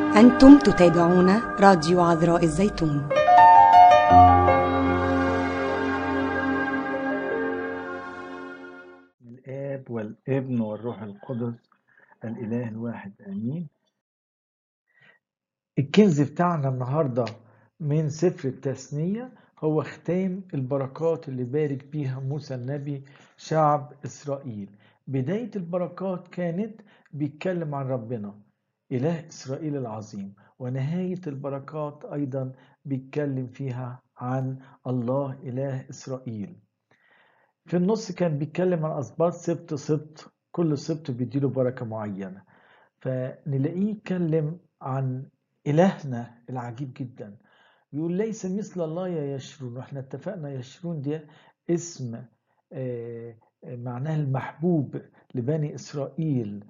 أنتم تتابعون راديو عذراء الزيتون الآب والابن والروح القدس الإله الواحد آمين الكنز بتاعنا النهاردة من سفر التثنية هو ختام البركات اللي بارك بيها موسى النبي شعب إسرائيل بداية البركات كانت بيتكلم عن ربنا إله إسرائيل العظيم ونهاية البركات أيضا بيتكلم فيها عن الله إله إسرائيل في النص كان بيتكلم عن أسباط سبت سبت كل سبت بيديله بركة معينة فنلاقيه يتكلم عن إلهنا العجيب جدا بيقول ليس مثل الله يا يشرون واحنا اتفقنا يشرون دي اسم آه، معناه المحبوب لبني إسرائيل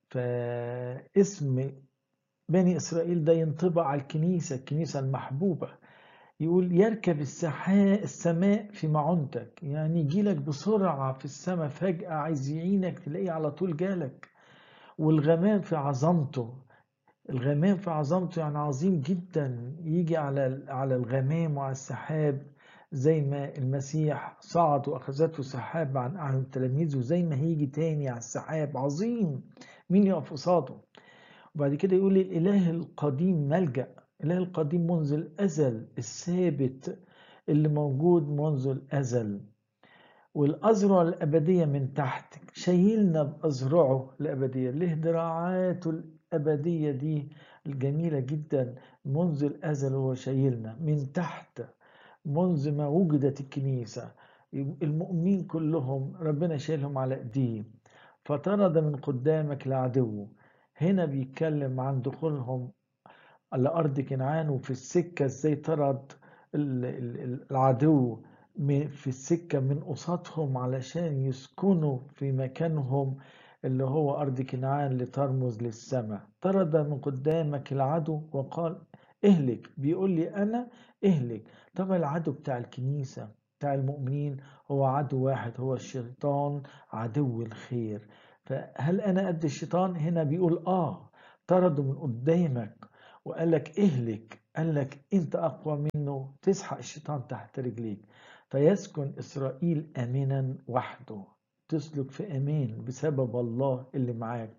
فاسم بني إسرائيل ده ينطبق على الكنيسة الكنيسة المحبوبة يقول يركب السحاء السماء في معونتك يعني يجيلك بسرعة في السماء فجأة عايز يعينك تلاقيه على طول جالك والغمام في عظمته الغمام في عظمته يعني عظيم جدا يجي على على الغمام وعلى السحاب زي ما المسيح صعد واخذته سحاب عن اعين التلاميذ وزي ما هيجي تاني على السحاب عظيم مين يقف قصاده وبعد كده يقول لي الاله القديم ملجأ الاله القديم منذ الازل الثابت اللي موجود منذ الازل والأذرع الأبدية من تحت شايلنا بأذرعه الأبدية له دراعاته الأبدية دي الجميلة جدا منذ الأزل هو شايلنا من تحت منذ ما وجدت الكنيسة المؤمنين كلهم ربنا شايلهم على ايديه فطرد من قدامك العدو هنا بيتكلم عن دخولهم على أرض كنعان وفي السكة ازاي طرد ال- ال- العدو من- في السكة من قصادهم علشان يسكنوا في مكانهم اللي هو أرض كنعان لترمز للسماء طرد من قدامك العدو وقال اهلك بيقول لي أنا اهلك طبعا العدو بتاع الكنيسة بتاع المؤمنين هو عدو واحد هو الشيطان عدو الخير فهل أنا قد الشيطان هنا بيقول آه طرده من قدامك وقال لك اهلك قال لك انت اقوى منه تسحق الشيطان تحت رجليك فيسكن اسرائيل امنا وحده تسلك في امان بسبب الله اللي معاك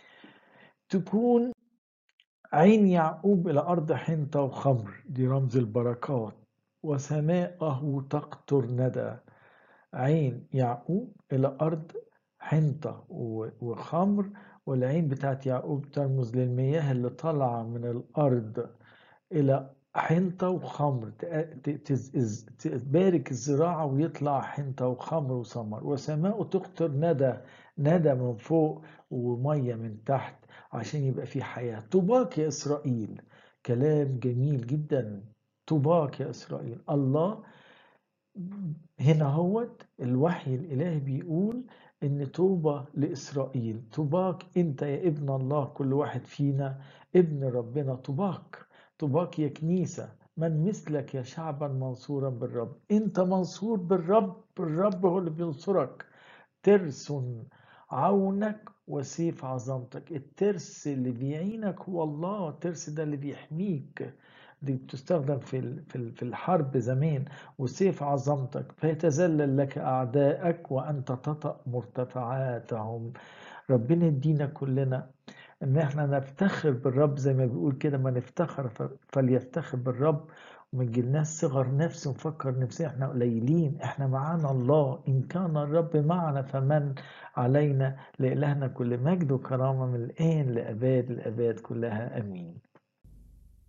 تكون عين يعقوب الى ارض حنطه وخمر دي رمز البركات وسماءه تقطر ندى عين يعقوب الى ارض حنطه و- وخمر والعين بتاعت يعقوب ترمز للمياه اللي طالعه من الارض الى حنطة وخمر تق- ت- تز- تبارك الزراعة ويطلع حنطة وخمر وثمر وسماء تقطر ندى ندى من فوق ومية من تحت عشان يبقى في حياة طوباك يا إسرائيل كلام جميل جدا طوباك يا إسرائيل الله هنا هوت الوحي الإلهي بيقول إن طوبى لإسرائيل طوباك أنت يا ابن الله كل واحد فينا ابن ربنا طوباك طوباك يا كنيسة من مثلك يا شعبا منصورا بالرب أنت منصور بالرب الرب هو اللي بينصرك ترس عونك وسيف عظمتك الترس اللي بيعينك هو الله الترس ده اللي بيحميك دي بتستخدم في ال- في ال- في الحرب زمان وسيف عظمتك فيتذلل لك أعدائك وأنت تطأ مرتفعاتهم ربنا يدينا كلنا ان احنا نفتخر بالرب زي ما بيقول كده ما نفتخر ف- فليفتخر بالرب وما تجيلناش صغر نفس ونفكر نفسنا احنا قليلين احنا معانا الله ان كان الرب معنا فمن علينا لإلهنا كل مجد وكرامة من الآن لأباد الأباد كلها أمين